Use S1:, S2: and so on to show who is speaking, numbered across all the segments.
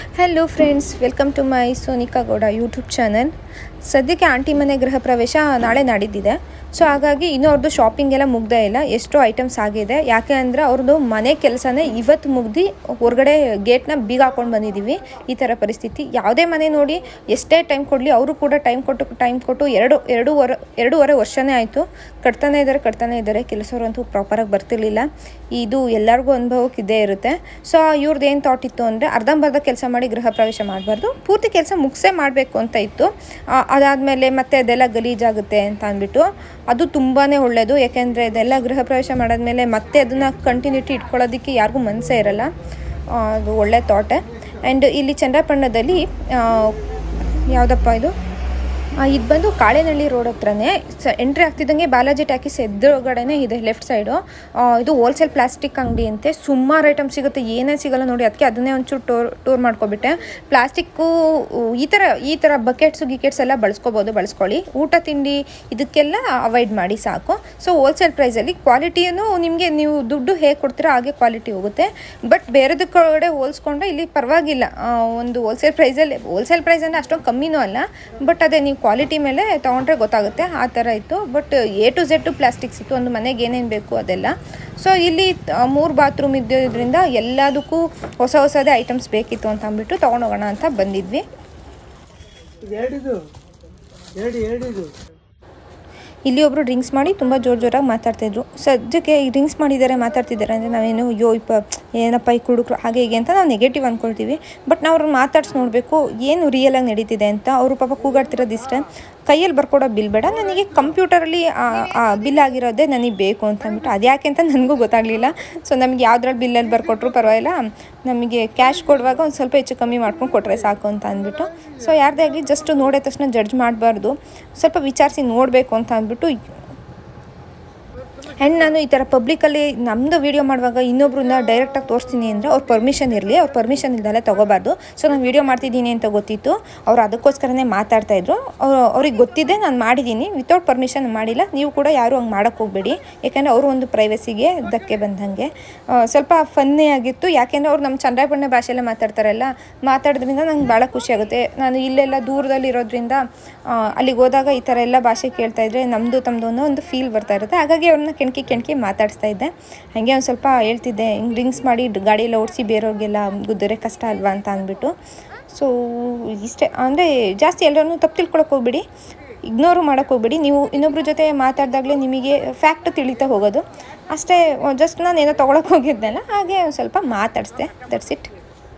S1: Hello friends welcome to my Sonika Gowda YouTube channel ಸದ್ಯಕ್ಕೆ aunty ಮನೆ ಗೃಹ ಪ್ರವೇಶ ನಾಳೆ ನಾಡಿದ್ದಿದೆ ಸೊ ಹಾಗಾಗಿ ಇನ್ನೂ ಅವ್ರದ್ದು ಶಾಪಿಂಗ್ ಎಲ್ಲ ಮುಗ್ದೇ ಇಲ್ಲ ಎಷ್ಟೋ ಐಟಮ್ಸ್ ಆಗಿದೆ ಯಾಕೆ ಅಂದರೆ ಅವ್ರದ್ದು ಮನೆ ಕೆಲಸನೇ ಇವತ್ತು ಮುಗ್ದು ಹೊರಗಡೆ ಗೇಟ್ನ ಬೀಗ ಹಾಕೊಂಡು ಬಂದಿದ್ದೀವಿ ಈ ಥರ ಪರಿಸ್ಥಿತಿ ಯಾವುದೇ ಮನೆ ನೋಡಿ ಎಷ್ಟೇ ಟೈಮ್ ಕೊಡಲಿ ಅವರು ಕೂಡ ಟೈಮ್ ಕೊಟ್ಟು ಟೈಮ್ ಕೊಟ್ಟು ಎರಡು ಎರಡೂವರೆ ಎರಡೂವರೆ ವರ್ಷನೇ ಆಯಿತು ಕಟ್ತಾನೆ ಇದ್ದಾರೆ ಕಟ್ತಾನೆ ಇದ್ದಾರೆ ಕೆಲಸವ್ರಂತೂ ಪ್ರಾಪರಾಗಿ ಬರ್ತಿರ್ಲಿಲ್ಲ ಇದು ಎಲ್ಲರಿಗೂ ಅನುಭವಕ್ಕೆ ಇದ್ದೇ ಇರುತ್ತೆ ಸೊ ಇವ್ರದ್ದು ಏನು ಥಾಟ್ ಇತ್ತು ಅಂದರೆ ಅರ್ಧಂಬರ್ಧ ಕೆಲಸ ಮಾಡಿ ಗೃಹ ಪ್ರವೇಶ ಮಾಡಬಾರ್ದು ಪೂರ್ತಿ ಕೆಲಸ ಮುಗಿಸೇ ಮಾಡಬೇಕು ಅಂತ ಇತ್ತು ಆ, ಅದಾದಮೇಲೆ ಮತ್ತೆ ಅದೆಲ್ಲ ಗಲೀಜಾಗುತ್ತೆ ಅಂತ ಅಂದ್ಬಿಟ್ಟು ಅದು ತುಂಬಾ ಒಳ್ಳೆಯದು ಯಾಕೆಂದರೆ ಇದೆಲ್ಲ ಗೃಹ ಪ್ರವೇಶ ಮಾಡಾದ್ಮೇಲೆ ಮತ್ತೆ ಅದನ್ನು ಕಂಟಿನ್ಯೂಟಿ ಇಟ್ಕೊಳ್ಳೋದಕ್ಕೆ ಯಾರಿಗೂ ಮನಸ್ಸೇ ಇರಲ್ಲ ಆ, ಅದು ಒಳ್ಳೆ ಥಾಟೆ ಆ್ಯಂಡ್ ಇಲ್ಲಿ ಚಂದ್ರಪಣ್ಣದಲ್ಲಿ ಯಾವುದಪ್ಪ ಇದು ಆ, ಇದು ಬಂದು ಕಾಳೆನಹಳ್ಳಿ ರೋಡ್ ಹತ್ರನೇ ಸ ಎಂಟ್ರಿ ಆಗ್ತಿದ್ದಂಗೆ ಬಾಲಾಜಿ ಟ್ಯಾಕಿಸ್ ಎದುರುಗಡೆನೇ ಇದೆ ಲೆಫ್ಟ್ ಸೈಡು ಇದು ಹೋಲ್ಸೇಲ್ ಪ್ಲಾಸ್ಟಿಕ್ ಅಂಗಡಿ ಅಂತೆ ಸುಮಾರು ಐಟಮ್ ಸಿಗುತ್ತೆ ಏನೇ ಸಿಗಲ್ಲ ನೋಡಿ ಅದಕ್ಕೆ ಅದನ್ನೇ ಒಂಚೂರು ಟೂರ್ ಟೂರ್ ಮಾಡ್ಕೊಬಿಟ್ಟೆ ಪ್ಲಾಸ್ಟಿಕ್ಕು ಈ ಥರ ಈ ಥರ ಬಕೆಟ್ಸು ಗಿಕೆಟ್ಸ್ ಎಲ್ಲ ಬಳಸ್ಕೋಬೋದು ಬಳಸ್ಕೊಳ್ಳಿ ಊಟ ತಿಂಡಿ ಇದಕ್ಕೆಲ್ಲ ಅವಾಯ್ಡ್ ಮಾಡಿ ಸಾಕು ಸೊ ಹೋಲ್ಸೇಲ್ ಪ್ರೈಸಲ್ಲಿ ಕ್ವಾಲಿಟಿಯನ್ನು ನಿಮಗೆ ನೀವು ದುಡ್ಡು ಹೇಗೆ ಕೊಡ್ತೀರೋ ಹಾಗೆ ಕ್ವಾಲಿಟಿ ಹೋಗುತ್ತೆ ಬಟ್ ಬೇರೆದ ಕಡೆ ಹೋಲಿಸ್ಕೊಂಡ್ರೆ ಇಲ್ಲಿ ಪರವಾಗಿಲ್ಲ ಆ, ಒಂದು ಹೋಲ್ಸೇಲ್ ಪ್ರೈಸಲ್ಲಿ ಹೋಲ್ಸೇಲ್ ಪ್ರೈಸ್ ಅಂದರೆ ಅಷ್ಟೊಂದು ಕಮ್ಮಿನೂ ಅಲ್ಲ ಬಟ್ ಅದೇ ನೀವು ಕ್ವಾಲಿಟಿ ಮೇಲೆ ತೊಗೊಂಡ್ರೆ ಗೊತ್ತಾಗುತ್ತೆ ಆ ಥರ ಇತ್ತು but A to Z plastics ಇತ್ತು ಒಂದು ಮನೆಗೆ ಏನೇನು ಬೇಕು ಅದೆಲ್ಲ ಸೊ ಇಲ್ಲಿ ಮೂರು ಬಾತ್ರೂಮ್ ಇದ್ದಿದ್ದರಿಂದ ಎಲ್ಲದಕ್ಕೂ ಹೊಸ ಹೊಸದೇ ಐಟಮ್ಸ್ ಬೇಕಿತ್ತು ಅಂತ ಅಂದ್ಬಿಟ್ಟು ತೊಗೊಂಡೋಗೋಣ ಅಂತ ಬಂದಿದ್ವಿ
S2: ಇದು ಎರಡಿದು ಎರಡು ಎರಡಿದು
S1: ಇಲ್ಲಿ ಒಬ್ಬರು ಡ್ರಿಂಕ್ಸ್ ಮಾಡಿ ತುಂಬ ಜೋರು ಜೋರಾಗಿ ಮಾತಾಡ್ತಿದ್ರು ಸದ್ಯಕ್ಕೆ ಈ ಡ್ರಿಂಕ್ಸ್ ಮಾಡಿದ್ದಾರೆ ಮಾತಾಡ್ತಿದ್ದಾರೆ ಅಂದರೆ ನಾವೇನು ಅಯ್ಯೋ ಇಪ್ಪ ಏನಪ್ಪ ಈ ಕುಡುಕರು ಹಾಗೆ ಹೀಗೆ ಅಂತ ನಾವು ನೆಗೆಟಿವ್ ಅಂದ್ಕೊಳ್ತೀವಿ ಬಟ್ ನಾವು ಅವ್ರನ್ನ ಮಾತಾಡ್ಸಿ ನೋಡಬೇಕು ಏನು ರಿಯಲಾಗಿ ನಡೀತಿದೆ ಅಂತ ಅವರು ಪಾಪ ಕೂಗಾಡ್ತಿರೋದು ಇಷ್ಟ ಕೈಯಲ್ಲಿ ಬರ್ಕೊಡೋ ಬಿಲ್ ಬೇಡ ನನಗೆ ಕಂಪ್ಯೂಟರಲ್ಲಿ ಬಿಲ್ ಆಗಿರೋದೇ ನನಗೆ ಬೇಕು ಅಂತ ಅಂದ್ಬಿಟ್ಟು ಅದ್ಯಾಕೆ ಅಂತ ನನಗೂ ಗೊತ್ತಾಗಲಿಲ್ಲ ಸೊ ನಮಗೆ ಯಾವ್ದ್ರಲ್ಲಿ ಬಿಲ್ಲಲ್ಲಿ ಬರ್ಕೊಟ್ರು ಪರವಾಗಿಲ್ಲ ನಮಗೆ ಕ್ಯಾಶ್ ಕೊಡುವಾಗ ಒಂದು ಸ್ವಲ್ಪ ಹೆಚ್ಚು ಕಮ್ಮಿ ಮಾಡ್ಕೊಂಡು ಕೊಟ್ಟರೆ ಸಾಕು ಅಂತ ಅಂದ್ಬಿಟ್ಟು ಸೊ ಯಾರದೇ ಆಗಲಿ ಜಸ್ಟ್ ನೋಡಿದ ತಕ್ಷಣ ಜಡ್ಜ್ ಮಾಡಬಾರ್ದು ಸ್ವಲ್ಪ ವಿಚಾರಿಸಿ ನೋಡಬೇಕು ಅಂತ ಅಂದ್ಬಿಟ್ಟು ಆ್ಯಂಡ್ ನಾನು ಈ ಥರ ಪಬ್ಲಿಕಲ್ಲಿ ನಮ್ಮದು ವೀಡಿಯೋ ಮಾಡುವಾಗ ಇನ್ನೊಬ್ರನ್ನ ಡೈರೆಕ್ಟಾಗಿ ತೋರಿಸ್ತೀನಿ ಅಂದರೆ ಅವ್ರ ಪರ್ಮಿಷನ್ ಇರಲಿ ಅವ್ರ ಪರ್ಮಿಷನ್ ಇಲ್ದಲ್ಲೇ ತೊಗೋಬಾರ್ದು ಸೊ ನಾನು ವೀಡಿಯೋ ಮಾಡ್ತಿದ್ದೀನಿ ಅಂತ ಗೊತ್ತಿತ್ತು ಅವ್ರು ಅದಕ್ಕೋಸ್ಕರನೇ ಮಾತಾಡ್ತಾಯಿದ್ರು ಅವ್ರು ಅವ್ರಿಗೆ ಗೊತ್ತಿದೆ ನಾನು ಮಾಡಿದ್ದೀನಿ ವಿತೌಟ್ ಪರ್ಮಿಷನ್ ಮಾಡಿಲ್ಲ ನೀವು ಕೂಡ ಯಾರೂ ಹಂಗೆ ಮಾಡೋಕ್ಕೆ ಹೋಗಬೇಡಿ ಯಾಕೆಂದರೆ ಅವರು ಒಂದು ಪ್ರೈವಸಿಗೆ ಧಕ್ಕೆ ಬಂದಂಗೆ ಆ, ಸ್ವಲ್ಪ ಫನ್ನಿ ಆಗಿತ್ತು ಯಾಕೆಂದರೆ ಅವ್ರು ನಮ್ಮ ಚಂದ್ರಾಯಪಟ್ಟಣ ಭಾಷೆಯಲ್ಲೇ ಮಾತಾಡ್ತಾರಲ್ಲ ಮಾತಾಡೋದ್ರಿಂದ ನಂಗೆ ಭಾಳ ಖುಷಿ ಆಗುತ್ತೆ ನಾನು ಇಲ್ಲೆಲ್ಲ ದೂರದಲ್ಲಿ ಇರೋದ್ರಿಂದ ಆ, ಅಲ್ಲಿಗೆ ಹೋದಾಗ ಈ ಥರ ಎಲ್ಲ ಭಾಷೆ ಕೇಳ್ತಾ ಇದ್ರೆ ನಮ್ಮದು ತಮ್ಮದು ಅನ್ನೋ ಒಂದು ಫೀಲ್ ಬರ್ತಾ ಇರುತ್ತೆ ಹಾಗಾಗಿ ಅವ್ರನ್ನ ಕೆಣಕಿ ಕೆಣಕಿ ಮಾತಾಡಿಸ್ತಾ ಇದ್ದೆ ಹಾಗೆ ಒಂದು ಸ್ವಲ್ಪ ಹೇಳ್ತಿದ್ದೆ ಹಿಂಗೆ ಡ್ರಿಂಕ್ಸ್ ಮಾಡಿ ಡ್- ಗಾಡಿಯೆಲ್ಲ ಓಡಿಸಿ ಬೇರೆಯವ್ರಿಗೆಲ್ಲ ಗುದ್ದರೆ ಕಷ್ಟ ಅಲ್ವಾ ಅಂತ ಅಂದ್ಬಿಟ್ಟು ಸೊ ಇಷ್ಟೇ ಅಂದರೆ ಜಾಸ್ತಿ ಎಲ್ಲರನ್ನೂ ತಪ್ಪು ತಿಳ್ಕೊಳಕ್ಕೆ ಹೋಗ್ಬಿಡಿ ಇಗ್ನೋರು ಮಾಡೋಕ್ಕೆ ಹೋಗ್ಬೇಡಿ ನೀವು ಇನ್ನೊಬ್ರ ಜೊತೆ ಮಾತಾಡಿದಾಗಲೇ ನಿಮಗೆ ಫ್ಯಾಕ್ಟ್ ತಿಳಿತಾ ಹೋಗೋದು ಅಷ್ಟೇ ಜಸ್ಟ್ ನಾನು ಏನೋ ತೊಗೊಳಕ್ಕೆ ಹೋಗಿದ್ನಲ್ಲ ಹಾಗೆ ಒಂದು ಸ್ವಲ್ಪ ಮಾತಾಡಿಸ್ದೆ ದಟ್ಸ್ ಇಟ್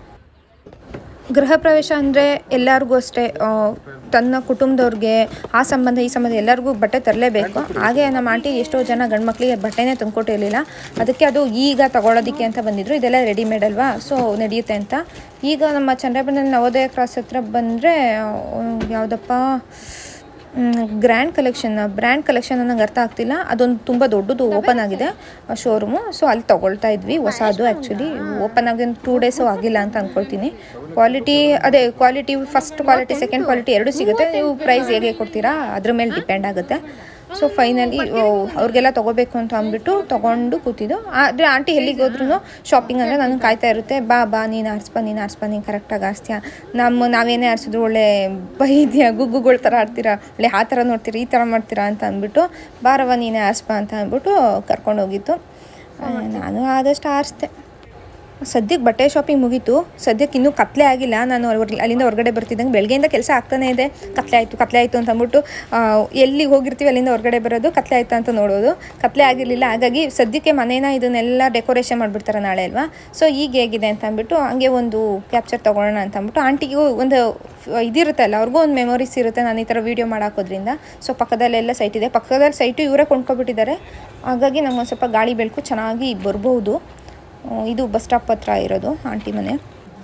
S1: ಗೃಹ ಪ್ರವೇಶ ಅಂದರೆ ಎಲ್ಲರಿಗೂ ಅಷ್ಟೇ ಆ, ತನ್ನ ಕುಟುಂಬದವ್ರಿಗೆ ಆ ಸಂಬಂಧ ಈ ಸಂಬಂಧ ಎಲ್ಲರಿಗೂ ಬಟ್ಟೆ ತರಲೇಬೇಕು ಹಾಗೆ ನಮ್ಮ ಆಂಟಿ ಎಷ್ಟೋ ಜನ ಗಂಡು ಮಕ್ಕಳಿಗೆ ಬಟ್ಟೆನೇ ತಂದ್ಕೊಟ್ಟಿರಲಿಲ್ಲ ಅದಕ್ಕೆ ಅದು ಈಗ ತಗೊಳ್ಳೋದಕ್ಕೆ ಅಂತ ಬಂದಿದ್ರು ಇದೆಲ್ಲ ರೆಡಿಮೇಡ್ ಅಲ್ವಾ ಸೊ ನಡೆಯುತ್ತೆ ಅಂತ ಈಗ ನಮ್ಮ ಚಂದ್ರಬಂಧನ ನವೋದಯ ಕ್ರಾಸ್ ಹತ್ರ ಬಂದರೆ ಯಾವುದಪ್ಪ ಗ್ರ್ಯಾಂಡ್ ಕಲೆಕ್ಷನ್ ಬ್ರ್ಯಾಂಡ್ ಕಲೆಕ್ಷನ್ ನಂಗೆ ಅರ್ಥ ಆಗ್ತಿಲ್ಲ ಅದೊಂದು ತುಂಬ ದೊಡ್ಡದು ಓಪನ್ ಆಗಿದೆ ಶೋರೂಮು ಸೊ ಅಲ್ಲಿ ತೊಗೊಳ್ತಾ ಇದ್ವಿ ಹೊಸದು ಆ್ಯಕ್ಚುಲಿ ಓಪನ್ ಆಗಿ ಒಂದು ಟೂ ಡೇಸು ಆಗಿಲ್ಲ ಅಂತ ಅಂದ್ಕೊಳ್ತೀನಿ ಕ್ವಾಲಿಟಿ ಅದೇ quality first quality second quality ಎರಡೂ ಸಿಗುತ್ತೆ ನೀವು ಪ್ರೈಸ್ ಹೇಗೆ ಕೊಡ್ತೀರಾ ಅದ್ರ ಮೇಲೆ ಡಿಪೆಂಡ್ ಆಗುತ್ತೆ ಸೊ ಫೈನಲಿ ಅವ್ರಿಗೆಲ್ಲ ತೊಗೋಬೇಕು ಅಂತ ಅಂದ್ಬಿಟ್ಟು ತೊಗೊಂಡು ಕೂತಿದ್ದು ಆದರೆ ಆಂಟಿ ಎಲ್ಲಿಗೆ ಹೋದ್ರೂ ಶಾಪಿಂಗ್ ಅಂದರೆ ನನಗೆ ಕಾಯ್ತಾ ಇರುತ್ತೆ ಬಾ ಬಾ ನೀನು ಆರಿಸ್ಬಾ ನೀನು ಆರಿಸ್ಬಾ ನೀನು ಕರೆಕ್ಟಾಗಿ ಆರಿಸ್ತೀಯ ನಮ್ಮ ನಾವೇನೇ ಆರಿಸಿದ್ರು ಒಳ್ಳೆ ಬೈದ್ಯಾ ಗುಗ್ಗುಗಳ ಥರ ಆಡ್ತೀರಾ ಒಳ್ಳೆ ಆ ಥರ ನೋಡ್ತೀರಾ ಈ ಥರ ಮಾಡ್ತೀರಾ ಅಂತ ಅಂದ್ಬಿಟ್ಟು ಬಾರವ ನೀನೇ ಆರಿಸ್ಬಾ ಅಂತ ಅಂದ್ಬಿಟ್ಟು ಕರ್ಕೊಂಡೋಗಿತ್ತು ಆ, ನಾನು ಆದಷ್ಟು ಆರಿಸ್ದೆ ಸದ್ಯಕ್ಕೆ ಬಟ್ಟೆ ಶಾಪಿಂಗ್ ಮುಗೀತು ಸದ್ಯಕ್ಕೆ ಇನ್ನೂ ಕತ್ಲೆ ಆಗಿಲ್ಲ ನಾನು ಹೊರ್- ಅಲ್ಲಿಂದ ಹೊರಗಡೆ ಬರ್ತಿದ್ದಂಗೆ ಬೆಳಗ್ಗೆಯಿಂದ ಕೆಲಸ ಆಗ್ತಾನೇ ಇದೆ ಕತ್ಲೆ ಆಯಿತು ಕತ್ಲೆ ಆಯಿತು ಅಂತ ಅಂದ್ಬಿಟ್ಟು ಆ, ಎಲ್ಲಿಗೆ ಹೋಗಿರ್ತೀವಿ ಅಲ್ಲಿಂದ ಹೊರಗಡೆ ಬರೋದು ಕತ್ಲೆ ಆಯ್ತಾ ಅಂತ ನೋಡೋದು ಕತ್ಲೆ ಆಗಿರಲಿಲ್ಲ ಹಾಗಾಗಿ ಸದ್ಯಕ್ಕೆ ಮನೇನ ಇದನ್ನೆಲ್ಲ ಡೆಕೋರೇಷನ್ ಮಾಡಿಬಿಡ್ತಾರೆ ನಾಳೆ ಅಲ್ವಾ ಸೊ ಈಗ ಹೇಗಿದೆ ಅಂತ ಅಂದ್ಬಿಟ್ಟು ಹಂಗೆ ಒಂದು ಕ್ಯಾಪ್ಚರ್ ತೊಗೊಳ್ಳೋಣ ಅಂತ ಅಂದ್ಬಿಟ್ಟು ಆಂಟಿಗೂ ಒಂದು ಫ್- ಇದಿರುತ್ತಲ್ಲ ಅವ್ರಿಗೂ ಒಂದು ಮೆಮೊರೀಸ್ ಇರುತ್ತೆ ನಾನು ಈ ಥರ ವೀಡಿಯೋ ಮಾಡಾಕೋದ್ರಿಂದ ಸೊ ಪಕ್ಕದಲ್ಲೆಲ್ಲ ಸೈಟ್ ಇದೆ ಪಕ್ಕದಲ್ಲಿ ಸೈಟು ಇವರೇ ಕೊಂಡ್ಕೊಬಿಟ್ಟಿದ್ದಾರೆ ಹಾಗಾಗಿ ನಮ್ಗೆ ಸ್ವಲ್ಪ ಗಾಳಿ ಬೆಳಕು ಚೆನ್ನಾಗಿ ಬರ್ಬೋದು ಆ, ಇದು ಬಸ್ ಸ್ಟಾಪ್ ಹತ್ರ ಇರೋದು ಆಂಟಿ ಮನೆ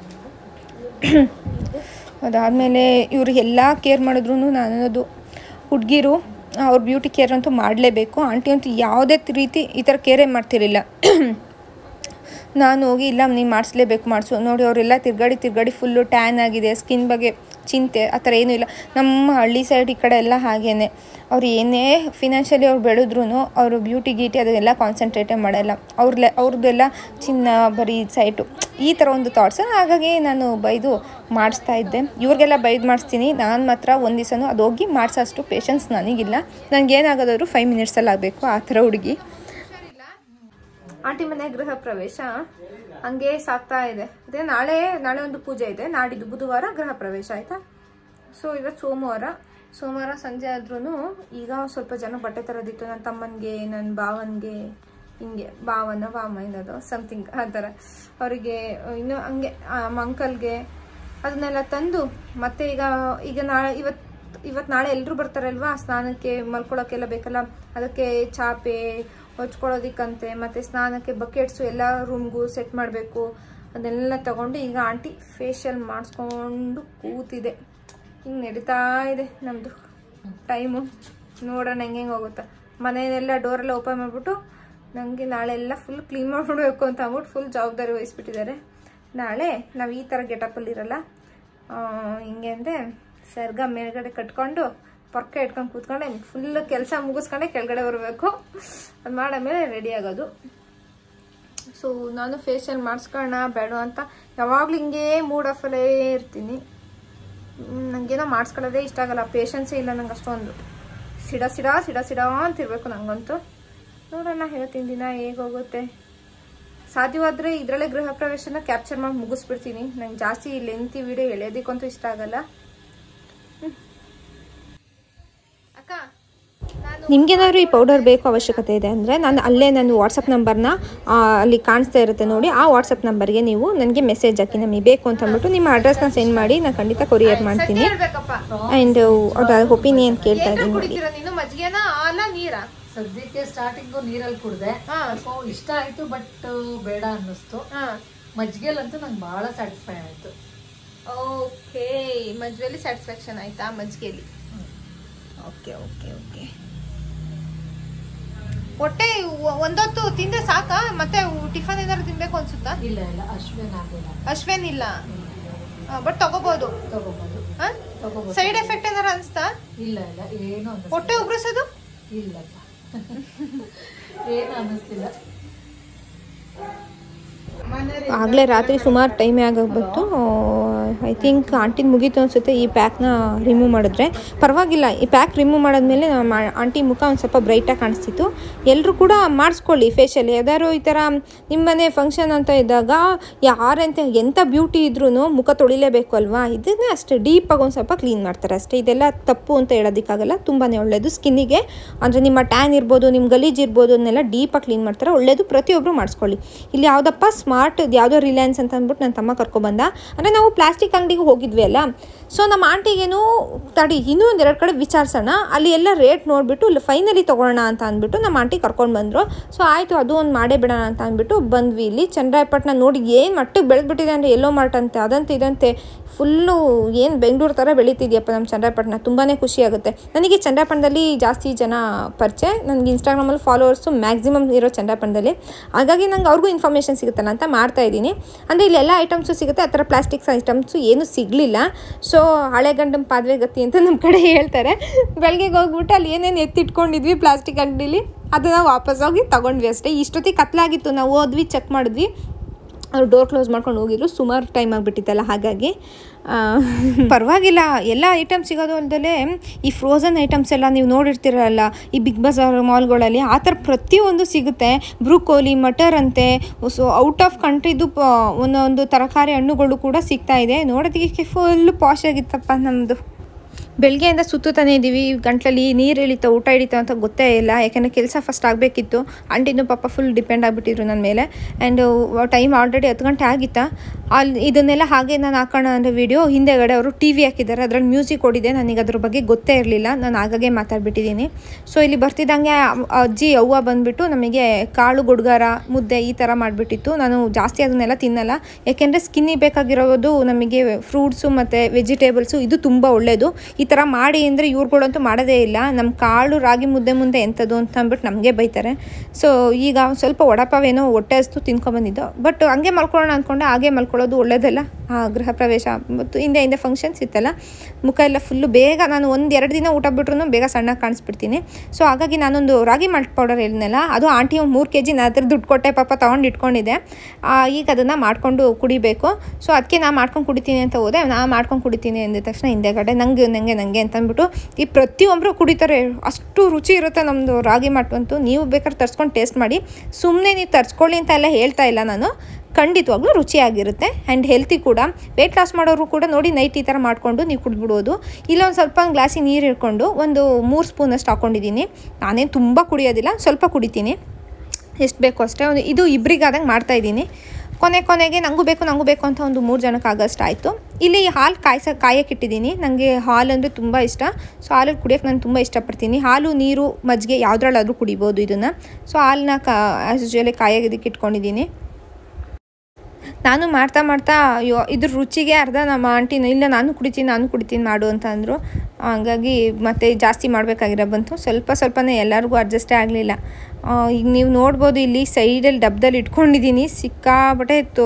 S1: ಅದಾದಮೇಲೆ ಇವರು ಎಲ್ಲ ಕೇರ್ ಮಾಡಿದ್ರು ನಾನು ಅನ್ನೋದು ಹುಡುಗಿರು ಅವ್ರ ಬ್ಯೂಟಿ ಕೇರ್ ಅಂತೂ ಮಾಡಲೇಬೇಕು ಆಂಟಿ ಅಂತೂ ಯಾವುದೇ ರೀತಿ ಈ ಥರ ಕೇರೇ ಮಾಡ್ತಿರಲಿಲ್ಲ ನಾನು ಹೋಗಿ ಇಲ್ಲ ನೀನು ಮಾಡಿಸ್ಲೇಬೇಕು ಮಾಡಿಸು ನೋಡಿ ಅವರೆಲ್ಲ ತಿರ್ಗಾಡಿ ತಿರ್ಗಾಡಿ ಫುಲ್ಲು ಟ್ಯಾನ್ ಆಗಿದೆ ಸ್ಕಿನ್ ಬಗ್ಗೆ ಚಿಂತೆ ಆ ಥರ ಏನೂ ಇಲ್ಲ ನಮ್ಮ ಹಳ್ಳಿ ಸೈಡ್ ಈ ಕಡೆ ಎಲ್ಲ ಹಾಗೇನೆ ಅವ್ರು ಏನೇ ಫಿನಾನ್ಷಿಯಲಿ ಅವ್ರು ಬೆಳೆದ್ರೂ ಅವರು ಬ್ಯೂಟಿ ಗೀಟಿ ಅದನ್ನೆಲ್ಲ ಕಾನ್ಸಂಟ್ರೇಟೇ ಮಾಡಲ್ಲ ಅವ್ರಲ್ಲ ಅವ್ರದ್ದೆಲ್ಲ ಚಿನ್ನ ಬರೀ ಸೈಟು ಈ ಥರ ಒಂದು ಥಾಟ್ಸ್ ಹಾಗಾಗಿ ನಾನು ಬೈದು ಮಾಡಿಸ್ತಾ ಇದ್ದೆ ಇವ್ರಿಗೆಲ್ಲ ಬೈದು ಮಾಡಿಸ್ತೀನಿ ನಾನು ಮಾತ್ರ ಒಂದು ದಿವಸನೂ ಅದು ಹೋಗಿ ಮಾಡಿಸೋಷ್ಟು ಪೇಷನ್ಸ್ ನನಗಿಲ್ಲ ನನಗೇನಾಗೋದಾದ್ರು ಫೈವ್ ಮಿನಿಟ್ಸಲ್ಲಿ ಆಗಬೇಕು ಆ ಥರ ಹುಡುಗಿ ಆಂಟಿ ಮನೆ ಗೃಹ ಪ್ರವೇಶ ಹಂಗೆ ಸಾಕ್ತಾ ಇದೆ ಅದೇ ನಾಳೆ ನಾಳೆ ಒಂದು ಪೂಜೆ ಇದೆ ನಾಡಿದ್ದು ಬುಧವಾರ ಗೃಹ ಪ್ರವೇಶ ಆಯ್ತಾ ಸೊ ಇವತ್ತು ಸೋಮವಾರ ಸೋಮವಾರ ಸಂಜೆ ಆದ್ರೂ ಈಗ ಸ್ವಲ್ಪ ಜನ ಬಟ್ಟೆ ತರೋದಿತ್ತು ನನ್ನ ತಮ್ಮನಿಗೆ ನನ್ನ ಭಾವನಿಗೆ ಹಿಂಗೆ ಭಾವನ ಭಾಮ ಏನದು ಸಮಥಿಂಗ್ ಆ ಥರ ಅವರಿಗೆ ಇನ್ನು ಹಂಗೆ ಅಂಕಲ್ಗೆ ಅದನ್ನೆಲ್ಲ ತಂದು ಮತ್ತೆ ಈಗ ಈಗ ನಾಳೆ ಇವತ್ತು ಇವತ್ತು ನಾಳೆ ಎಲ್ಲರೂ ಬರ್ತಾರಲ್ವಾ ಸ್ನಾನಕ್ಕೆ ಮಲ್ಕೊಳ್ಳೋಕ್ಕೆಲ್ಲ ಬೇಕಲ್ಲ ಅದಕ್ಕೆ ಚಾಪೆ ಹೊಚ್ಕೊಳ್ಳೋದಿಕ್ಕಂತೆ ಮತ್ತು ಸ್ನಾನಕ್ಕೆ ಬಕೆಟ್ಸು ಎಲ್ಲ ರೂಮ್ಗೂ ಸೆಟ್ ಮಾಡಬೇಕು ಅದನ್ನೆಲ್ಲ ತಗೊಂಡು ಈಗ ಆಂಟಿ ಫೇಶಿಯಲ್ ಮಾಡಿಸ್ಕೊಂಡು ಕೂತಿದೆ ಹಿಂಗೆ ನಡೀತಾ ಇದೆ ನಮ್ಮದು ಟೈಮು ನೋಡೋಣ ಹೆಂಗೆ ಹೆಂಗೆ ಹೋಗುತ್ತಾ ಮನೆಯೆಲ್ಲ ಡೋರೆಲ್ಲ ಓಪನ್ ಮಾಡಿಬಿಟ್ಟು ನನಗೆ ನಾಳೆ ಎಲ್ಲ ಫುಲ್ ಕ್ಲೀನ್ ಮಾಡಿಬಿಡ್ಬೇಕು ಅಂತ ಅಂದ್ಬಿಟ್ಟು ಫುಲ್ ಜವಾಬ್ದಾರಿ ವಹಿಸ್ಬಿಟ್ಟಿದ್ದಾರೆ ನಾಳೆ ನಾವು ಈ ಥರ ಗೆಟಪಲ್ಲಿ ಇರಲ್ಲ ಆ, ಹಿಂಗೆ ಅಂದರೆ ಸರ್ಗ ಮೇಲ್ಗಡೆ ಕಟ್ಕೊಂಡು ಪೊರ್ಕೆ ಇಟ್ಕೊಂಡು ಕೂತ್ಕೊಂಡೆ ಫುಲ್ ಕೆಲಸ ಮುಗಿಸ್ಕೊಂಡೆ ಕೆಳಗಡೆ ಬರಬೇಕು ಅದು ಮಾಡಾದ್ಮೇಲೆ ರೆಡಿ ಆಗೋದು ಸೊ ನಾನು ಫೇಶಿಯಲ್ ಮಾಡಿಸ್ಕೊಳ್ಳೋಣ ಬೇಡ ಅಂತ ಯಾವಾಗಲೂ ಹಿಂಗೆ ಮೂಡ್ ಆಫಲ್ಲೇ ಇರ್ತೀನಿ ಮ್, ನಂಗೇನೋ ಮಾಡಿಸ್ಕೊಳ್ಳೋದೇ ಇಷ್ಟ ಆಗಲ್ಲ ಪೇಷನ್ಸೇ ಇಲ್ಲ ನಂಗೆ ಅಷ್ಟೊಂದು ಸಿಡ ಸಿಡ ಸಿಡ ಸಿಡ ಅಂತಿರ್ಬೇಕು ನಂಗಂತೂ ನೋಡೋಣ ಇವತ್ತಿನ ದಿನ ಹೇಗೆ ಹೋಗುತ್ತೆ ಸಾಧ್ಯವಾದರೆ ಇದರಲ್ಲೇ ಗೃಹ ಪ್ರವೇಶನ ಕ್ಯಾಪ್ಚರ್ ಮಾಡಿ ಮುಗಿಸ್ಬಿಡ್ತೀನಿ ನಂಗೆ ಜಾಸ್ತಿ ಲೆಂತಿ ವಿಡಿಯೋ ಎಳೆಯೋದಕ್ಕಂತೂ ಇಷ್ಟ ಆಗಲ್ಲ ಹ್ಮ್. ಅಕ್ಕ ನಾನು
S3: ನಿಮ್ಗೇನಾದ್ರು ಈ ಪೌಡರ್ ಬೇಕು ಅವಶ್ಯಕತೆ ಇದೆ ಅಂದರೆ ನಾನು ಅಲ್ಲೇ ನನ್ನ ವಾಟ್ಸಪ್ ನಂಬರ್ನ ಅಲ್ಲಿ ಕಾಣಿಸ್ತಾ ಇರುತ್ತೆ ನೋಡಿ ಆ ವಾಟ್ಸಪ್ ನಂಬರ್ಗೆ ನೀವು ನನಗೆ ಮೆಸೇಜ್ ಹಾಕಿ ನಮಗೆ ಬೇಕು ಅಂತ ಅಂದ್ಬಿಟ್ಟು ನಿಮ್ಮ ಅಡ್ರೆಸ್ನ ಸೆಂಡ್ ಮಾಡಿ ನಾನು ಖಂಡಿತ ಕೊರಿಯರ್ ಮಾಡ್ತೀನಿ
S1: ಹೇಳ್ಬೇಕಪ್ಪ
S3: ಆ್ಯಂಡ್ ಅವ್ರ ಒಪಿನಿಯನ್ ಕೇಳ್ತಾ
S1: ಏನ್ರ
S3: ಇದ್ದೀನಿ ನೋಡಿ
S1: ಕುಡಿತೀರ ನೀನು ಮಜ್ಜಿಗೆನ ಹಾಲ ನೀರಾ
S4: ಸದ್ಯಕ್ಕೆ ಸ್ಟಾರ್ಟಿಂಗು ನೀರಲ್ಲಿ ಕುಡ್ದೆ
S1: ಹಾ.
S4: ಸೊ ಇಷ್ಟ ಆಯ್ತು ಬಟ್ ಬೇಡ ಅನ್ನಿಸ್ತು
S1: ಹಾ
S4: ಮಜ್ಜಿಗೆಲಂತೂ ನಂಗೆ ಬಹಳ ಸ್ಯಾಟಿಸ್ಫೈ ಆಯ್ತು
S1: ಓಕೆ ಮಜ್ವೆಲಿ ಸ್ಯಾಟಿಸ್ಫ್ಯಾಕ್ಷನ್ ಆಯ್ತಾ ಮಜ್ಜಿಗೆಲಿ ಓಕೆ ಓಕೆ ಓಕೆ ಹೊಟ್ಟೆ ಒ- ಒಂದೊತ್ತು ತಿಂದ್ರೆ ಸಾಕಾ ಮತ್ತೆ ಟಿಫನ್ ಏನಾದ್ರು ತಿನ್ಬೇಕು ಅನ್ಸುತ್ತಾ
S4: ಇಲ್ಲ ಇಲ್ಲ ಅಶ್ವೇನ್ ಆಗಿಲ್ಲ
S1: ಅಶ್ವೇನ್ ಇಲ್ಲ ಬಟ್ ತಗೋಬಹುದು
S4: ತಗೋಬೋದು ತಗೋಬೋದು
S1: ಸೈಡ್ ಎಫೆಕ್ಟ್ ಏನಾರು ಅನ್ಸ್ತಾ
S4: ಇಲ್ಲ ಇಲ್ಲ ಏನು ಅನ್ನಿಸ್ತಿಲ್ಲ
S1: ಹೊಟ್ಟೆ ಉಬ್ರಿಸೋದು
S4: ಇಲ್ಲಪ್ಪ ಏನು ಅನ್ನಿಸ್ತಿಲ್ಲ
S3: ಆಗಲೇ ರಾತ್ರಿ ಸುಮಾರು ಟೈಮೇ ಆಗೋಗ್ಬಿಟ್ಟು ಐ ಥಿಂಕ್ ಆಂಟಿನ ಮುಗೀತು ಅನಿಸುತ್ತೆ ಈ ಪ್ಯಾಕ್ನ ರಿಮೂವ್ ಮಾಡಿದ್ರೆ ಪರವಾಗಿಲ್ಲ ಈ ಪ್ಯಾಕ್ ರಿಮೂವ್ ಮಾಡಿದ್ಮೇಲೆ ನಮ್ಮ ಆಂಟಿ ಮುಖ ಒಂದು ಸ್ವಲ್ಪ ಬ್ರೈಟಾಗಿ ಕಾಣಿಸ್ತಿತ್ತು ಎಲ್ಲರೂ ಕೂಡ ಮಾಡಿಸ್ಕೊಳ್ಳಿ ಫೇಶಿಯಲ್ ಯಾವ್ದಾದ್ರು ಈ ಥರ ನಿಮ್ಮ ಮನೆ ಫಂಕ್ಷನ್ ಅಂತ ಇದ್ದಾಗ ಯಾರಂತ ಎಂಥ ಬ್ಯೂಟಿ ಇದ್ರೂ ಮುಖ ತೊಳಿಲೇಬೇಕು ಅಲ್ವಾ ಇದನ್ನೇ ಅಷ್ಟೇ ಡೀಪಾಗಿ ಒಂದು ಸ್ವಲ್ಪ ಕ್ಲೀನ್ ಮಾಡ್ತಾರೆ ಅಷ್ಟೇ ಇದೆಲ್ಲ ತಪ್ಪು ಅಂತ ಹೇಳೋದಕ್ಕಾಗಲ್ಲ ತುಂಬಾ ಒಳ್ಳೆಯದು ಸ್ಕಿನ್ನಿಗೆ ಅಂದರೆ ನಿಮ್ಮ ಟ್ಯಾನ್ ಇರ್ಬೋದು ನಿಮ್ಮ ಗಲೀಜ್ ಇರ್ಬೋದು ಅದನ್ನೆಲ್ಲ ಡೀಪಾಗಿ ಕ್ಲೀನ್ ಮಾಡ್ತಾರೆ ಒಳ್ಳೆಯದು ಪ್ರತಿಯೊಬ್ಬರು ಮಾಡಿಸ್ಕೊಳ್ಳಿ ಇಲ್ಲಿ ಯಾವುದಪ್ಪ ಸ್ಮಾರ್ಟ್ ಯಾವುದೋ ರಿಲಯನ್ಸ್ ಅಂತ ಅಂದ್ಬಿಟ್ಟು ನನ್ನ ತಮ್ಮ ಕರ್ಕೊಬಂದ ಅಂದರೆ ನಾವು ಪ್ಲಾಸ್ಟಿಕ್ ಅಂಗಡಿಗೆ ಹೋಗಿದ್ವಿ ಅಲ್ಲ ಸೊ ನಮ್ಮ ಆಂಟಿಗೇನು ತಡಿ ಇನ್ನೂ ಒಂದೆರಡು ಕಡೆ ವಿಚಾರಿಸೋಣ ಅಲ್ಲಿ ಎಲ್ಲ ರೇಟ್ ನೋಡಿಬಿಟ್ಟು ಇಲ್ಲಿ ಫೈನಲಿ ತೊಗೊಳ್ಳೋಣ ಅಂತ ಅಂದ್ಬಿಟ್ಟು ನಮ್ಮ ಆಂಟಿ ಕರ್ಕೊಂಡು ಬಂದರು ಸೊ ಆಯಿತು ಅದು ಒಂದು ಮಾಡೇ ಬಿಡೋಣ ಅಂತ ಅಂದ್ಬಿಟ್ಟು ಬಂದ್ವಿ ಇಲ್ಲಿ ಚನ್ನರಾಯಪಟ್ಟಣ ನೋಡಿ ಏನು ಮಟ್ಟಿಗೆ ಬೆಳೆದ್ಬಿಟ್ಟಿದೆ ಅಂದರೆ ಎಲ್ಲೋ ಮಾರ್ಟ್ ಅಂತೆ ಅದಂತೆ ಇದಂತೆ ಫುಲ್ಲು ಏನು ಬೆಂಗಳೂರು ಥರ ಬೆಳೀತಿದ್ಯಪ್ಪ ನಮ್ಮ ಚನ್ನರಾಯಪಟ್ಟಣ ತುಂಬಾ ಖುಷಿ ಆಗುತ್ತೆ ನನಗೆ ಚನ್ನರಾಯಪಟ್ಟಣದಲ್ಲಿ ಜಾಸ್ತಿ ಜನ ಪರಿಚಯ ನನಗೆ ಇನ್ಸ್ಟಾಗ್ರಾಮಲ್ಲಿ ಫಾಲೋವರ್ಸು ಮ್ಯಾಕ್ಸಿಮಮ್ ಇರೋ ಚನ್ನರಾಯಪಟ್ಟಣದಲ್ಲಿ ಹಾಗಾಗಿ ನಂಗೆ ಅವ್ರಿಗೂ ಇನ್ಫಾರ್ಮೇಷನ್ ಸಿಗುತ್ತಲ್ಲ ಅಂತ ಮಾಡ್ತಾ ಇದ್ದೀನಿ ಅಂದರೆ ಇಲ್ಲಿ ಎಲ್ಲ ಐಟಮ್ಸು ಸಿಗುತ್ತೆ ಆ ಥರ ಪ್ಲಾಸ್ಟಿಕ್ಸ್ ಐಟಮ್ಸು ಏನೂ ಸಿಗಲಿಲ್ಲ ಸೊ ಹಳೆ ಗಂಡನ ಪಾದ್ವೆ ಗತಿ ಅಂತ ನಮ್ಮ ಕಡೆ ಹೇಳ್ತಾರೆ ಬೆಳಗ್ಗೆಗೆ ಹೋಗ್ಬಿಟ್ಟು ಅಲ್ಲಿ ಏನೇನು ಎತ್ತಿಟ್ಕೊಂಡಿದ್ವಿ ಪ್ಲಾಸ್ಟಿಕ್ ಅಂಗಡಿಲಿ ಅದನ್ನು ವಾಪಸ್ ಹೋಗಿ ತೊಗೊಂಡ್ವಿ ಅಷ್ಟೇ ಇಷ್ಟೊತ್ತಿಗೆ ಕತ್ಲಾಗಿತ್ತು ನಾವು ಹೋದ್ವಿ ಚೆಕ್ ಮಾಡಿದ್ವಿ ಅವ್ರು ಡೋರ್ ಕ್ಲೋಸ್ ಮಾಡ್ಕೊಂಡು ಹೋಗಿದ್ರು ಸುಮಾರು ಟೈಮ್ ಆಗಿಬಿಟ್ಟಿತ್ತಲ್ಲ ಹಾಗಾಗಿ ಆ, ಪರವಾಗಿಲ್ಲ ಎಲ್ಲ ಐಟಮ್ ಸಿಗೋದು ಅಲ್ಲದೆ ಈ ಫ್ರೋಝನ್ ಐಟಮ್ಸ್ ಎಲ್ಲ ನೀವು ನೋಡಿರ್ತೀರಲ್ಲ ಈ ಬಿಗ್ ಬಜಾರ್ ಮಾಲ್ಗಳಲ್ಲಿ ಆ ಥರ ಪ್ರತಿಯೊಂದು ಸಿಗುತ್ತೆ ಬ್ರೂಕೋಲಿ ಮಟರ್ ಅಂತೆ ಸೊ ಔಟ್ ಆಫ್ ಕಂಟ್ರಿದು ಪ ಒಂದೊಂದು ತರಕಾರಿ ಹಣ್ಣುಗಳು ಕೂಡ ಸಿಗ್ತಾ ಇದೆ ನೋಡೋದಕ್ಕೆ ಫುಲ್ ಪಾಶ್ ಆಗಿತ್ತಪ್ಪ ನಮ್ಮದು ಬೆಳಗ್ಗೆಯಿಂದ ಸುತ್ತುತ್ತಾನೆ ಇದ್ದೀವಿ ಗಂಟ್ಲಲ್ಲಿ ನೀರು ಇಳಿತಾ ಊಟ ಹಿಡಿತಾ ಅಂತ ಗೊತ್ತೇ ಇಲ್ಲ ಯಾಕೆಂದರೆ ಕೆಲಸ ಫಸ್ಟ್ ಆಗಬೇಕಿತ್ತು ಆಂಟಿನೂ ಪಾಪ ಫುಲ್ ಡಿಪೆಂಡ್ ಆಗಿಬಿಟ್ಟಿದ್ರು ನನ್ನ ಮೇಲೆ ಆ್ಯಂಡ್ ಟೈಮ್ ಆಲ್ರೆಡಿ ಹತ್ತು ಗಂಟೆ ಆಗಿತ್ತಾ ಅಲ್ಲಿ ಇದನ್ನೆಲ್ಲ ಹಾಗೆ ನಾನು ಹಾಕೋಣ ಅಂದರೆ ವಿಡಿಯೋ ಹಿಂದೆಗಡೆ ಅವರು ಟಿ ವಿ ಹಾಕಿದ್ದಾರೆ ಅದರಲ್ಲಿ ಮ್ಯೂಸಿಕ್ ಓಡಿದೆ ನನಗೆ ಅದ್ರ ಬಗ್ಗೆ ಗೊತ್ತೇ ಇರಲಿಲ್ಲ ನಾನು ಆಗಾಗೆ ಮಾತಾಡ್ಬಿಟ್ಟಿದ್ದೀನಿ ಸೊ ಇಲ್ಲಿ ಬರ್ತಿದ್ದಂಗೆ ಅವ್- ಅಜ್ಜಿ ಅವ್ವ ಬಂದುಬಿಟ್ಟು ನಮಗೆ ಕಾಳು ಗುಡ್ಗಾರ ಮುದ್ದೆ ಈ ಥರ ಮಾಡಿಬಿಟ್ಟಿತ್ತು ನಾನು ಜಾಸ್ತಿ ಅದನ್ನೆಲ್ಲ ತಿನ್ನಲ್ಲ ಯಾಕೆಂದರೆ ಸ್ಕಿನ್ನಿಗೆ ಬೇಕಾಗಿರೋದು ನಮಗೆ ಫ್ರೂಟ್ಸು ಮತ್ತು ವೆಜಿಟೇಬಲ್ಸು ಇದು ತುಂಬ ಒಳ್ಳೆಯದು ಈ ಥರ ಮಾಡಿ ಅಂದರೆ ಇವ್ರುಗಳಂತೂ ಮಾಡೋದೇ ಇಲ್ಲ ನಮ್ಮ ಕಾಳು ರಾಗಿ ಮುದ್ದೆ ಮುಂದೆ ಎಂಥದ್ದು ಅಂತ ಅಂದ್ಬಿಟ್ಟು ನಮಗೆ ಬೈತಾರೆ ಸೊ ಈಗ ಒಂದ್ ಸ್ವಲ್ಪ ವಡಪಾವೇನೋ ಹೊಟ್ಟೆ ಹಸ್ತು ತಿನ್ಕೊಂಬಂದಿದ್ದು ಬಟ್ ಹಂಗೆ ಮಲ್ಕೊಳ್ಳೋಣ ಅಂದ್ಕೊಂಡೆ ಹಾಗೆ ಮಲ್ಕೊಳ್ಳೋದು ಒಳ್ಳೇದಲ್ಲ ಆ ಗೃಹ ಪ್ರವೇಶ ಮತ್ತು ಹಿಂದೆ ಹಿಂದೆ ಫಂಕ್ಷನ್ಸ್ ಇತ್ತಲ್ಲ ಮುಖ ಎಲ್ಲ ಫುಲ್ಲು ಬೇಗ ನಾನು ಒಂದು ಎರಡು ದಿನ ಊಟ ಬಿಟ್ರು ಬೇಗ ಸಣ್ಣ ಕಾಣಿಸ್ಬಿಡ್ತೀನಿ ಸೊ ಹಾಗಾಗಿ ನಾನೊಂದು ರಾಗಿ ಮಾಲ್ಟ್ ಪೌಡರ್ ಹೇಳಿದ್ನಲ್ಲ ಅದು ಆಂಟಿ ಒಂದು ಮೂರು ಕೆ ಜಿ ನಾನು ಅದ್ರ ದುಡ್ಡು ಕೊಟ್ಟೆ ಪಾಪ ತೊಗೊಂಡು ಇಟ್ಕೊಂಡಿದ್ದೆ ಆ, ಈಗ ಅದನ್ನು ಮಾಡಿಕೊಂಡು ಕುಡಿಬೇಕು ಸೊ ಅದಕ್ಕೆ ನಾ ಮಾಡ್ಕೊಂಡು ಕುಡಿತೀನಿ ಅಂತ ಹೋದೆ ನಾ ಮಾಡ್ಕೊಂಡು ಕುಡಿತೀನಿ ಅಂದ ತಕ್ಷಣ ಹಿಂದೆಗಡೆ ನಂಗೆ ನನಗೆ ನನಗೆ ಅಂತ ಅಂದ್ಬಿಟ್ಟು ಈ ಪ್ರತಿಯೊಬ್ಬರು ಕುಡಿತಾರೆ ಅಷ್ಟು ರುಚಿ ಇರುತ್ತೆ ನಮ್ಮದು ರಾಗಿ ಮಾಲ್ಟ್ ಅಂತೂ ನೀವು ಬೇಕಾದ್ರೆ ತರ್ಸ್ಕೊಂಡು ಟೇಸ್ಟ್ ಮಾಡಿ ಸುಮ್ಮನೆ ನೀವು ತರ್ಸ್ಕೊಳ್ಳಿ ಅಂತ ಎಲ್ಲ ಹೇಳ್ತಾ ಇಲ್ಲ ನಾನು ಖಂಡಿತವಾಗ್ಲೂ ರುಚಿಯಾಗಿರುತ್ತೆ ಆ್ಯಂಡ್ ಹೆಲ್ತಿ ಕೂಡ ವೆಯ್ಟ್ ಲಾಸ್ ಮಾಡೋರು ಕೂಡ ನೋಡಿ ನೈಟ್ ಈ ಥರ ಮಾಡಿಕೊಂಡು ನೀವು ಕುಡಿದ್ಬಿಡ್ಬೋದು ಇಲ್ಲ ಒಂದು ಸ್ವಲ್ಪ ಒಂದು ಗ್ಲಾಸಿಗೆ ನೀರು ಇಟ್ಕೊಂಡು ಒಂದು ಮೂರು ಸ್ಪೂನಷ್ಟು ಹಾಕ್ಕೊಂಡಿದ್ದೀನಿ ನಾನೇನು ತುಂಬ ಕುಡಿಯೋದಿಲ್ಲ ಸ್ವಲ್ಪ ಕುಡಿತೀನಿ ಎಷ್ಟು ಬೇಕೋ ಅಷ್ಟೇ ಒಂದು ಇದು ಇಬ್ಬರಿಗಾದಂಗೆ ಮಾಡ್ತಾಯಿದ್ದೀನಿ ಕೊನೆ ಕೊನೆಗೆ ನನಗೂ ಬೇಕು ನನಗೂ ಬೇಕು ಅಂತ ಒಂದು ಮೂರು ಜನಕ್ಕೆ ಆಗೋಷ್ಟು ಆಯಿತು ಇಲ್ಲಿ ಹಾಲು ಕಾಯ್ಸ ಕಾಯಕ್ಕಿಟ್ಟಿದ್ದೀನಿ ನನಗೆ ಹಾಲು ಅಂದರೆ ತುಂಬ ಇಷ್ಟ ಸೊ ಹಾಲಲ್ಲಿ ಕುಡಿಯೋಕ್ಕೆ ನಾನು ತುಂಬ ಇಷ್ಟಪಡ್ತೀನಿ ಹಾಲು ನೀರು ಮಜ್ಜಿಗೆ ಯಾವುದ್ರಲ್ಲಾದರೂ ಕುಡಿಬೋದು ಇದನ್ನು ಸೊ ಹಾಲನ್ನ ಕಾ ಆ್ಯಸ್ ಯೂಶುವಲಿ ಕಾಯೋದಕ್ಕೆ ಇಟ್ಕೊಂಡಿದ್ದೀನಿ ನಾನು ಮಾಡ್ತಾ ಮಾಡ್ತಾ ಅಯ್ಯೋ ಇದ್ರ ರುಚಿಗೆ ಅರ್ಧ ನಮ್ಮ ಆಂಟಿನ ಇಲ್ಲ ನಾನು ಕುಡಿತೀನಿ ನಾನು ಕುಡಿತೀನಿ ಮಾಡು ಅಂತ ಅಂದರು ಹಂಗಾಗಿ ಮತ್ತೆ ಜಾಸ್ತಿ ಮಾಡಬೇಕಾಗಿರೋ ಬಂತು ಸ್ವಲ್ಪ ಸ್ವಲ್ಪನೇ ಎಲ್ಲರಿಗೂ ಅಡ್ಜಸ್ಟೇ ಆಗಲಿಲ್ಲ ಈಗ ನೀವು ನೋಡ್ಬೋದು ಇಲ್ಲಿ ಸೈಡಲ್ಲಿ ಡಬ್ದಲ್ಲಿ ಇಟ್ಕೊಂಡಿದ್ದೀನಿ ಸಿಕ್ಕಾಬಟ್ಟೆ ತೋ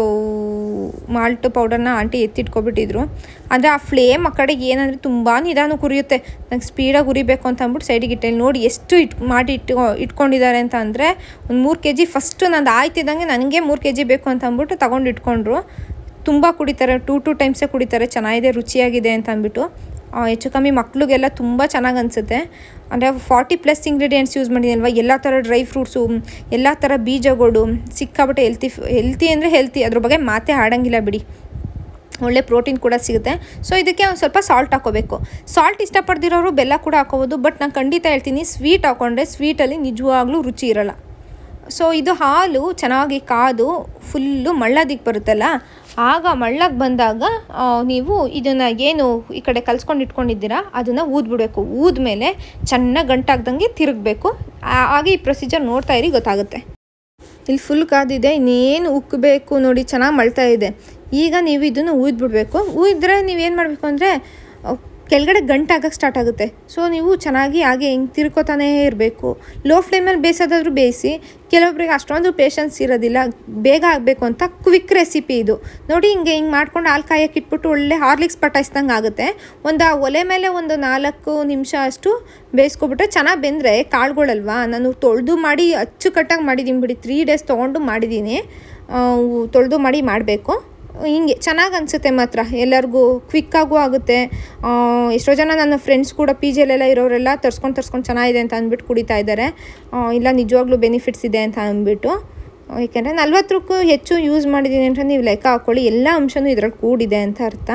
S3: ಮಾಲ್ಟ್ ಪೌಡರ್ನ ಆಂಟಿ ಎತ್ತಿಟ್ಕೊಬಿಟ್ಟಿದ್ರು ಅಂದರೆ ಆ ಫ್ಲೇಮ್ ಆ ಕಡೆ ಏನಂದರೆ ತುಂಬ ನಿಧಾನ ಉರಿಯುತ್ತೆ ನಂಗೆ ಸ್ಪೀಡಾಗಿ ಉರಿಬೇಕು ಅಂತ ಅಂದ್ಬಿಟ್ಟು ಸೈಡಿಗೆ ಇಟ್ಟೆ ನೋಡಿ ಎಷ್ಟು ಇಟ್ ಮಾಡಿ ಇಟ್ಟು ಇಟ್ಕೊಂಡಿದ್ದಾರೆ ಅಂತ ಅಂದರೆ ಒಂದು ಮೂರು ಕೆ ಜಿ ಫಸ್ಟು ನಂದು ಆಯ್ತಿದ್ದಂಗೆ ನನಗೆ ಮೂರು ಕೆ ಜಿ ಬೇಕು ಅಂತ ಅಂದ್ಬಿಟ್ಟು ತಗೊಂಡು ಇಟ್ಕೊಂಡ್ರು ತುಂಬ ಕುಡಿತಾರೆ ಟೂ ಟೂ ಟೈಮ್ಸೇ ಕುಡಿತಾರೆ ಚೆನ್ನಾಗಿದೆ ರುಚಿಯಾಗಿದೆ ಅಂತ ಅಂದ್ಬಿಟ್ಟು ಆ, ಹೆಚ್ಚು ಕಮ್ಮಿ ಮಕ್ಳಿಗೆಲ್ಲ ತುಂಬ ಚೆನ್ನಾಗಿ ಅನಿಸುತ್ತೆ ಅಂದರೆ ಫಾರ್ಟಿ ಪ್ಲಸ್ ಇಂಗ್ರೀಡಿಯೆಂಟ್ಸ್ ಯೂಸ್ ಮಾಡಿದ್ದೀನಲ್ವ ಎಲ್ಲ ಥರ ಡ್ರೈ ಫ್ರೂಟ್ಸು ಎಲ್ಲ ಥರ ಬೀಜಗಳು ಸಿಕ್ಕಾಬಟ್ಟೆ ಹೆಲ್ತಿ ಹೆಲ್ತಿ ಅಂದರೆ ಹೆಲ್ತಿ ಅದ್ರ ಬಗ್ಗೆ ಮಾತೇ ಆಡಂಗಿಲ್ಲ ಬಿಡಿ ಒಳ್ಳೆ ಪ್ರೋಟೀನ್ ಕೂಡ ಸಿಗುತ್ತೆ ಸೊ ಇದಕ್ಕೆ ಒಂದು ಸ್ವಲ್ಪ ಸಾಲ್ಟ್ ಹಾಕೋಬೇಕು ಸಾಲ್ಟ್ ಇಷ್ಟಪಡ್ದಿರೋರು ಬೆಲ್ಲ ಕೂಡ ಹಾಕೋಬೋದು ಬಟ್ ನಾನು ಖಂಡಿತ ಹೇಳ್ತೀನಿ ಸ್ವೀಟ್ ಹಾಕೊಂಡ್ರೆ ಸ್ವೀಟಲ್ಲಿ ನಿಜವಾಗ್ಲೂ ರುಚಿ ಇರಲ್ಲ ಸೊ ಇದು ಹಾಲು ಚೆನ್ನಾಗಿ ಕಾದು ಫುಲ್ಲು ಮಳ್ಳದಿಕ್ಕೆ ಬರುತ್ತಲ್ಲ ಆಗ ಮಳ್ಳಗೆ ಬಂದಾಗ ಆ, ನೀವು ಇದನ್ನು ಏನು ಈ ಕಡೆ ಕಲ್ಸ್ಕೊಂಡು ಇಟ್ಕೊಂಡಿದ್ದೀರಾ ಅದನ್ನು ಊದ್ಬಿಡ್ಬೇಕು ಊದ್ಮೇಲೆ ಚೆನ್ನಾಗಿ ಗಂಟಾಗ್ದಂಗೆ ತಿರುಗಬೇಕು ಹಾಗೆ ಈ ಪ್ರೊಸೀಜರ್ ನೋಡ್ತಾ ಇರಿ ಗೊತ್ತಾಗುತ್ತೆ ಇಲ್ಲಿ ಫುಲ್ ಕಾದಿದೆ ಇನ್ನೇನು ಉಕ್ಕಬೇಕು ನೋಡಿ ಚೆನ್ನಾಗಿ ಮಳ್ತಾ ಇದೆ ಈಗ ನೀವು ಇದನ್ನು ಊದ್ಬಿಡ್ಬೇಕು ಊದಿದ್ರೆ ನೀವೇನು ಮಾಡಬೇಕು ಅಂದರೆ ಕೆಳಗಡೆ ಗಂಟಾಗಕ್ಕೆ ಸ್ಟಾರ್ಟ್ ಆಗುತ್ತೆ ಸೊ ನೀವು ಚೆನ್ನಾಗಿ ಹಾಗೆ ಹಿಂಗೆ ತಿರ್ಕೋತಾನೇ ಇರಬೇಕು ಲೋ ಫ್ಲೇಮಲ್ಲಿ ಬೇಯಿಸೋದಾದ್ರೂ ಬೇಯಿಸಿ ಕೆಲವೊಬ್ರಿಗೆ ಅಷ್ಟೊಂದು ಪೇಷನ್ಸ್ ಇರೋದಿಲ್ಲ ಬೇಗ ಆಗಬೇಕು ಅಂತ ಕ್ವಿಕ್ ರೆಸಿಪಿ ಇದು ನೋಡಿ ಹಿಂಗೆ ಹಿಂಗೆ ಮಾಡ್ಕೊಂಡು ಹಾಲು ಕಾಯಕ್ಕೆ ಇಟ್ಬಿಟ್ಟು ಒಳ್ಳೆ ಹಾರ್ಲಿಕ್ಸ್ ಪಟಾಯಿಸ್ದಂಗೆ ಆಗುತ್ತೆ ಒಂದು ಆ ಒಲೆ ಮೇಲೆ ಒಂದು ನಾಲ್ಕು ನಿಮಿಷ ಅಷ್ಟು ಬೇಯಿಸ್ಕೊಬಿಟ್ರೆ ಚೆನ್ನಾಗಿ ಬೆಂದರೆ ಕಾಳುಗಳಲ್ವಾ ನಾನು ತೊಳೆದು ಮಾಡಿ ಅಚ್ಚುಕಟ್ಟಾಗಿ ಮಾಡಿದ್ದೀನಿ ಬಿಡಿ ತ್ರೀ ಡೇಸ್ ತೊಗೊಂಡು ಮಾಡಿದ್ದೀನಿ ತೊಳೆದು ಮಾಡಿ ಮಾಡಬೇಕು ಹಿಂಗೆ ಚೆನ್ನಾಗಿ ಅನಿಸುತ್ತೆ ಮಾತ್ರ ಎಲ್ಲರಿಗೂ ಕ್ವಿಕ್ಕಾಗೂ ಆಗುತ್ತೆ ಆ, ಎಷ್ಟೋ ಜನ ನನ್ನ ಫ್ರೆಂಡ್ಸ್ ಕೂಡ ಪಿ ಜಿಲೆಲ್ಲ ಇರೋರೆಲ್ಲ ತರ್ಸ್ಕೊಂಡು ತರ್ಸ್ಕೊಂಡು ಚೆನ್ನಾಗಿದೆ ಅಂತ ಅಂದ್ಬಿಟ್ಟು ಕುಡಿತಾ ಇದ್ದಾರೆ ಆ, ಇಲ್ಲ ನಿಜವಾಗ್ಲೂ ಬೆನಿಫಿಟ್ಸ್ ಇದೆ ಅಂತ ಅಂದ್ಬಿಟ್ಟು ಏಕೆಂದರೆ ನಲ್ವತ್ತಕ್ಕೂ ಹೆಚ್ಚು ಯೂಸ್ ಮಾಡಿದ್ದೀನಿ ಅಂತ ನೀವು ಲೆಕ್ಕ ಹಾಕ್ಕೊಳ್ಳಿ ಎಲ್ಲ ಅಂಶನೂ ಇದರಲ್ಲಿ ಕೂಡಿದೆ ಅಂತ ಅರ್ಥ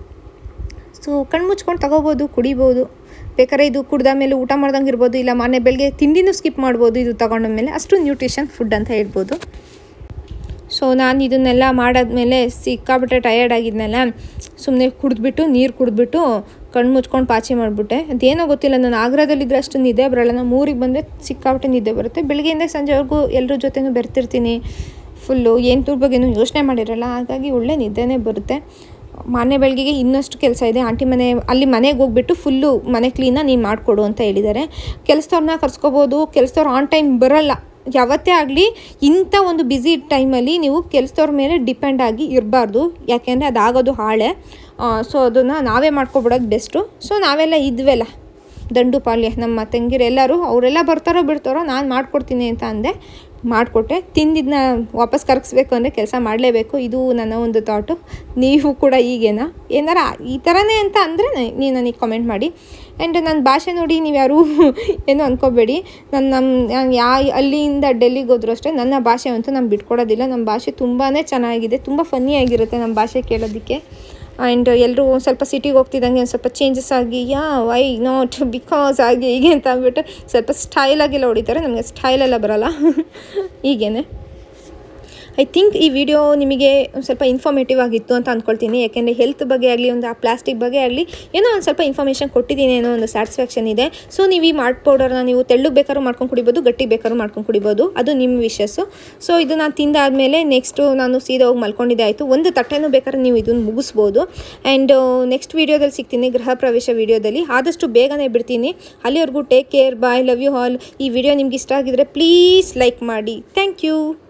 S3: ಸೊ ಕಣ್ಣು ಮುಚ್ಕೊಂಡು ತಗೋಬೋದು ಕುಡಿಬೋದು ಬೇಕಾದ್ರೆ ಇದು ಕುಡ್ದ ಮೇಲೆ ಊಟ ಮಾಡ್ದಂಗೆ ಇರ್ಬೋದು ಇಲ್ಲ ಮನೆ ಬೆಳಗ್ಗೆ ತಿಂಡಿನೂ ಸ್ಕಿಪ್ ಮಾಡ್ಬೋದು ಇದು ತಗೊಂಡ ಮೇಲೆ ಅಷ್ಟು ನ್ಯೂಟ್ರಿಷನ್ ಫುಡ್ ಅಂತ ಹೇಳ್ಬೋದು ಸೊ ನಾನು ಇದನ್ನೆಲ್ಲ ಮಾಡಾದ್ಮೇಲೆ ಸಿಕ್ಕಾಬಿಟ್ಟೆ ಟಯರ್ಡ್ ಆಗಿದ್ನಲ್ಲ ಸುಮ್ಮನೆ ಕುಡಿದ್ಬಿಟ್ಟು ನೀರು ಕುಡಿದ್ಬಿಟ್ಟು ಕಣ್ಣು ಮುಚ್ಕೊಂಡು ಪಾಚಿ ಮಾಡಿಬಿಟ್ಟೆ ಅದೇನೋ ಗೊತ್ತಿಲ್ಲ ನಾನು ಆಗ್ರಾದಲ್ಲಿದ್ದರೆ ಅಷ್ಟು ನಿದ್ದೆ ಬರಲ್ಲ ನಾನು ಊರಿಗೆ ಬಂದರೆ ಸಿಕ್ಕಾಬಿಟ್ಟೆ ನಿದ್ದೆ ಬರುತ್ತೆ ಬೆಳಗ್ಗೆಯಿಂದ ಸಂಜೆವರೆಗೂ ಎಲ್ಲರ ಜೊತೆನೂ ಬೆರ್ತಿರ್ತೀನಿ ಫುಲ್ಲು ಏನು ಬಗ್ಗೆನೂ ಯೋಚನೆ ಮಾಡಿರಲ್ಲ ಹಾಗಾಗಿ ಒಳ್ಳೆ ನಿದ್ದೆನೇ ಬರುತ್ತೆ ಮಾರನೇ ಬೆಳಗ್ಗೆಗೆ ಇನ್ನಷ್ಟು ಕೆಲಸ ಇದೆ ಆಂಟಿ ಮನೆ ಅಲ್ಲಿ ಮನೆಗೆ ಹೋಗ್ಬಿಟ್ಟು ಫುಲ್ಲು ಮನೆ ಕ್ಲೀನಾಗಿ ನೀನು ಮಾಡಿಕೊಡು ಅಂತ ಹೇಳಿದ್ದಾರೆ ಕೆಲಸದವ್ರನ್ನ ಕರ್ಸ್ಕೊಬೋದು ಕೆಲಸದವ್ರು ಆನ್ ಟೈಮ್ ಬರಲ್ಲ ಯಾವತ್ತೇ ಆಗಲಿ ಇಂಥ ಒಂದು ಬ್ಯುಸಿ ಟೈಮಲ್ಲಿ ನೀವು ಕೆಲಸದವ್ರ ಮೇಲೆ ಡಿಪೆಂಡ್ ಆಗಿ ಇರಬಾರ್ದು ಯಾಕೆಂದರೆ ಅದಾಗೋದು ಹಾಳೆ ಸೊ ಅದನ್ನು ನಾವೇ ಮಾಡ್ಕೊಬಿಡೋದು ಬೆಸ್ಟು ಸೊ ನಾವೆಲ್ಲ ಇದ್ವೆಲ್ಲ ದಂಡು ಪಾಳ್ಯ ನಮ್ಮ ತಂಗಿರು ಎಲ್ಲರೂ ಅವರೆಲ್ಲ ಬರ್ತಾರೋ ಬಿಡ್ತಾರೋ ನಾನು ಮಾಡ್ಕೊಡ್ತೀನಿ ಅಂತ ಅಂದೆ ಮಾಡಿಕೊಟ್ಟೆ ತಿಂದಿದ್ದನ್ನ ವಾಪಸ್ ಕರಗಿಸ್ಬೇಕು ಅಂದರೆ ಕೆಲಸ ಮಾಡಲೇಬೇಕು ಇದು ನನ್ನ ಒಂದು ಥಾಟು ನೀವು ಕೂಡ ಈಗೇನಾ ಏನಾರ ಈ ಥರನೇ ಅಂತ ಅಂದರೆ ನೀವು ನನಗೆ ಕಮೆಂಟ್ ಮಾಡಿ ಆ್ಯಂಡ್ ನನ್ನ ಭಾಷೆ ನೋಡಿ ನೀವು ಯಾರೂ ಏನೂ ಅಂದ್ಕೋಬೇಡಿ ನನ್ನ ನಮ್ಮ ನಾನು ಯಾ ಅಲ್ಲಿಂದ ಡೆಲ್ಲಿಗೆ ಹೋದ್ರು ಅಷ್ಟೇ ನನ್ನ ಭಾಷೆ ಅಂತೂ ನಾನು ಬಿಟ್ಕೊಡೋದಿಲ್ಲ ನಮ್ಮ ಭಾಷೆ ತುಂಬಾ ಚೆನ್ನಾಗಿದೆ ತುಂಬ ಫನ್ನಿಯಾಗಿರುತ್ತೆ ನಮ್ಮ ಭಾಷೆ ಕೇಳೋದಕ್ಕೆ ಆ್ಯಂಡ್ ಎಲ್ಲರೂ ಒಂದು ಸ್ವಲ್ಪ ಸಿಟಿಗೆ ಹೋಗ್ತಿದ್ದಂಗೆ ಒಂದು ಸ್ವಲ್ಪ ಚೇಂಜಸ್ ಆಗಿ ಯಾ ವೈ ನಾಟ್ ಬಿಕಾಸ್ ಹಾಗೆ ಹೀಗೆ ಅಂತ ಅಂದ್ಬಿಟ್ಟು ಸ್ವಲ್ಪ ಸ್ಟೈಲಾಗೆಲ್ಲ ಹೊಡಿತಾರೆ ನಮಗೆ ಸ್ಟೈಲೆಲ್ಲ ಬರಲ್ಲ ಹೀಗೇನೆ ಐ ಥಿಂಕ್ ಈ ವಿಡಿಯೋ ನಿಮಗೆ ಒಂದು ಸ್ವಲ್ಪ ಇನ್ಫಾರ್ಮೇಟಿವ್ ಆಗಿತ್ತು ಅಂತ ಅಂದ್ಕೊಳ್ತೀನಿ ಯಾಕೆಂದರೆ ಹೆಲ್ತ್ ಬಗ್ಗೆ ಆಗಲಿ ಒಂದು ಆ ಪ್ಲಾಸ್ಟಿಕ್ ಬಗ್ಗೆ ಆಗಲಿ ಏನೋ ಒಂದು ಸ್ವಲ್ಪ ಇನ್ಫಾರ್ಮೇಷನ್ ಕೊಟ್ಟಿದ್ದೀನಿ ಅನ್ನೋ ಒಂದು ಸ್ಯಾಟಿಸ್ಫ್ಯಾಕ್ಷನ್ ಇದೆ ಸೊ ನೀವು ಈ ಮಾರ್ಟ್ ಪೌಡರ್ನ ನೀವು ತೆಳ್ಳಗೆ ಬೇಕಾದ್ರೂ ಮಾಡ್ಕೊಂಡು ಕುಡಿಬೋದು ಗಟ್ಟಿ ಬೇಕಾದ್ರೂ ಮಾಡ್ಕೊಂಡು ಕುಡಿಬೋದು ಅದು ನಿಮ್ಮ ವಿಶಸ್ಸು ಸೊ ಇದು ನಾನು ತಿಂದಾದಮೇಲೆ ನೆಕ್ಸ್ಟು ನಾನು ಸೀದಾ ಹೋಗಿ ಮಲ್ಕೊಂಡಿದ್ದೆ ಆಯಿತು ಒಂದು ತಟ್ಟೆನೂ ಬೇಕಾದ್ರೆ ನೀವು ಇದನ್ನು ಮುಗಿಸ್ಬೋದು ಆ್ಯಂಡ್ ನೆಕ್ಸ್ಟ್ ವೀಡಿಯೋದಲ್ಲಿ ಸಿಗ್ತೀನಿ ಗೃಹ ಪ್ರವೇಶ ವೀಡಿಯೋದಲ್ಲಿ ಆದಷ್ಟು ಬೇಗನೆ ಬಿಡ್ತೀನಿ ಅಲ್ಲಿವರೆಗೂ take care bye love you all ಈ ವಿಡಿಯೋ ನಿಮ್ಗೆ ಇಷ್ಟ ಆಗಿದ್ರೆ ಪ್ಲೀಸ್ ಲೈಕ್ ಮಾಡಿ ಥ್ಯಾಂಕ್ ಯು